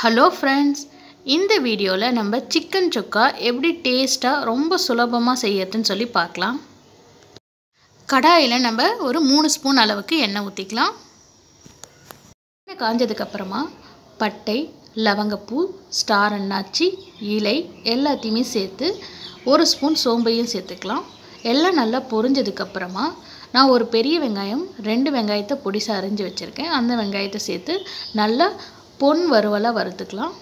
hello friends இந்த வீடியோவில் நம்ம சிக்கன் சுக்கா எப்படி டேஸ்ட்டாக ரொம்ப சுலபமாக செய்யறதுன்னு சொல்லி பார்க்கலாம் கடாயில் நம்ம ஒரு மூணு ஸ்பூன் அளவுக்கு எண்ணெய் ஊற்றிக்கலாம் எண்ணெய் காஞ்சதுக்கப்புறமா பட்டை லவங்கப்பூ ஸ்டார் அன்னாச்சி இலை எல்லாத்தையுமே சேர்த்து ஒரு ஸ்பூன் சோம்பையும் சேர்த்துக்கலாம் எல்லாம் நல்லா பொரிஞ்சதுக்கப்புறமா நான் ஒரு பெரிய வெங்காயம் ரெண்டு வெங்காயத்தை பொடிசாக அரிஞ்சு வச்சுருக்கேன் அந்த வெங்காயத்தை சேர்த்து நல்லா பொன் வறுவலாக வறுத்துக்கலாம்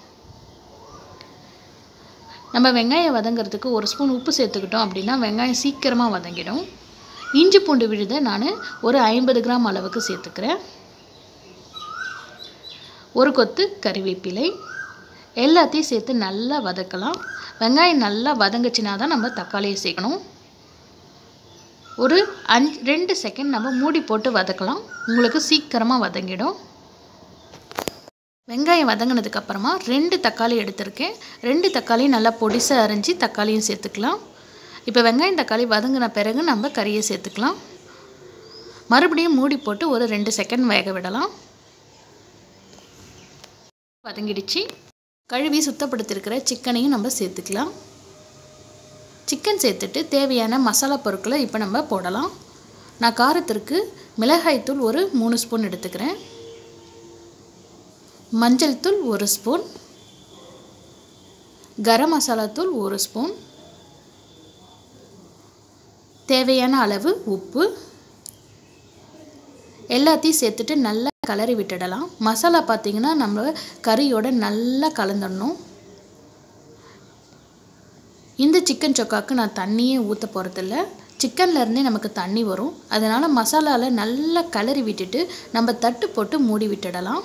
நம்ம வெங்காயம் வதங்கிறதுக்கு ஒரு ஸ்பூன் உப்பு சேர்த்துக்கிட்டோம் அப்படின்னா வெங்காயம் சீக்கிரமாக வதங்கிடும் இஞ்சி பூண்டு விழுதை நான் ஒரு ஐம்பது கிராம் அளவுக்கு சேர்த்துக்கிறேன் ஒரு கொத்து கறிவேப்பிலை எல்லாத்தையும் சேர்த்து நல்லா வதக்கலாம் வெங்காயம் நல்லா வதங்குச்சுனா தான் நம்ம தக்காளியை சேர்க்கணும் ஒரு அஞ்சு ரெண்டு செகண்ட் நம்ம மூடி போட்டு வதக்கலாம் உங்களுக்கு சீக்கிரமாக வதங்கிடும் வெங்காயம் வதங்கினதுக்கப்புறமா ரெண்டு தக்காளி எடுத்திருக்கேன் ரெண்டு தக்காளியும் நல்லா பொடிசாக அரைஞ்சி தக்காளியும் சேர்த்துக்கலாம் இப்போ வெங்காயம் தக்காளி வதங்கின பிறகு நம்ம கறியை சேர்த்துக்கலாம் மறுபடியும் மூடி போட்டு ஒரு ரெண்டு செகண்ட் வேக விடலாம் வதங்கிடுச்சு கழுவி சுத்தப்படுத்திருக்கிற சிக்கனையும் நம்ம சேர்த்துக்கலாம் சிக்கன் சேர்த்துட்டு தேவையான மசாலா பொருட்களை இப்போ நம்ம போடலாம் நான் காரத்திற்கு மிளகாய்த்தூள் ஒரு மூணு ஸ்பூன் எடுத்துக்கிறேன் மஞ்சள் தூள் ஒரு ஸ்பூன் கரம் மசாலா தூள் ஒரு ஸ்பூன் தேவையான அளவு உப்பு எல்லாத்தையும் சேர்த்துட்டு நல்லா கலரி விட்டுடலாம் மசாலா பார்த்திங்கன்னா நம்ம கறியோட நல்லா கலந்துடணும் இந்த சிக்கன் சொக்காவுக்கு நான் தண்ணியே ஊற்ற போகிறதில்ல சிக்கன்லேருந்தே நமக்கு தண்ணி வரும் அதனால் மசாலாவில் நல்லா கலரி விட்டுட்டு நம்ம தட்டு போட்டு மூடி விட்டுடலாம்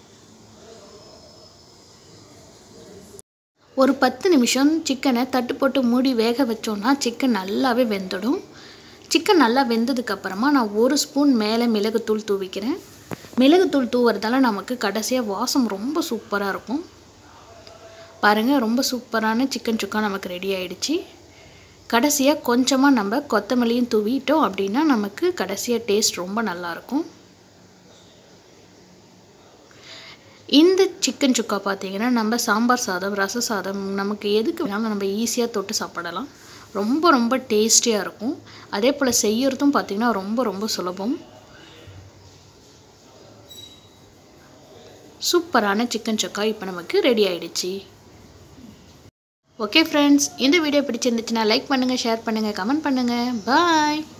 ஒரு பத்து நிமிஷம் சிக்கனை தட்டு போட்டு மூடி வேக வச்சோன்னா சிக்கன் நல்லாவே வெந்துடும் சிக்கன் நல்லா வெந்ததுக்கப்புறமா நான் ஒரு ஸ்பூன் மேலே மிளகுத்தூள் தூவிக்கிறேன் மிளகுத்தூள் தூவுறதால நமக்கு கடைசியாக வாசம் ரொம்ப சூப்பராக இருக்கும் பாருங்கள் ரொம்ப சூப்பரான சிக்கன் சுக்கா நமக்கு ரெடி ஆகிடுச்சு கடைசியாக கொஞ்சமாக நம்ம கொத்தமல்லியும் தூவிட்டோம் அப்படின்னா நமக்கு கடைசியாக டேஸ்ட் ரொம்ப நல்லாயிருக்கும் இந்த சிக்கன் சுக்கா பார்த்தீங்கன்னா நம்ம சாம்பார் சாதம் ரச சாதம் நமக்கு எதுக்கு வேணாலும் நம்ம ஈஸியாக தொட்டு சாப்பிடலாம் ரொம்ப ரொம்ப டேஸ்டியாக இருக்கும் அதே போல் செய்யறதும் பார்த்திங்கன்னா ரொம்ப ரொம்ப சுலபம் சூப்பரான சிக்கன் சுக்கா இப்போ நமக்கு ரெடி ஆகிடுச்சு ஓகே ஃப்ரெண்ட்ஸ் இந்த வீடியோ பிடிச்சிருந்துச்சுன்னா லைக் பண்ணுங்கள் ஷேர் பண்ணுங்கள் கமெண்ட் பண்ணுங்கள் பாய்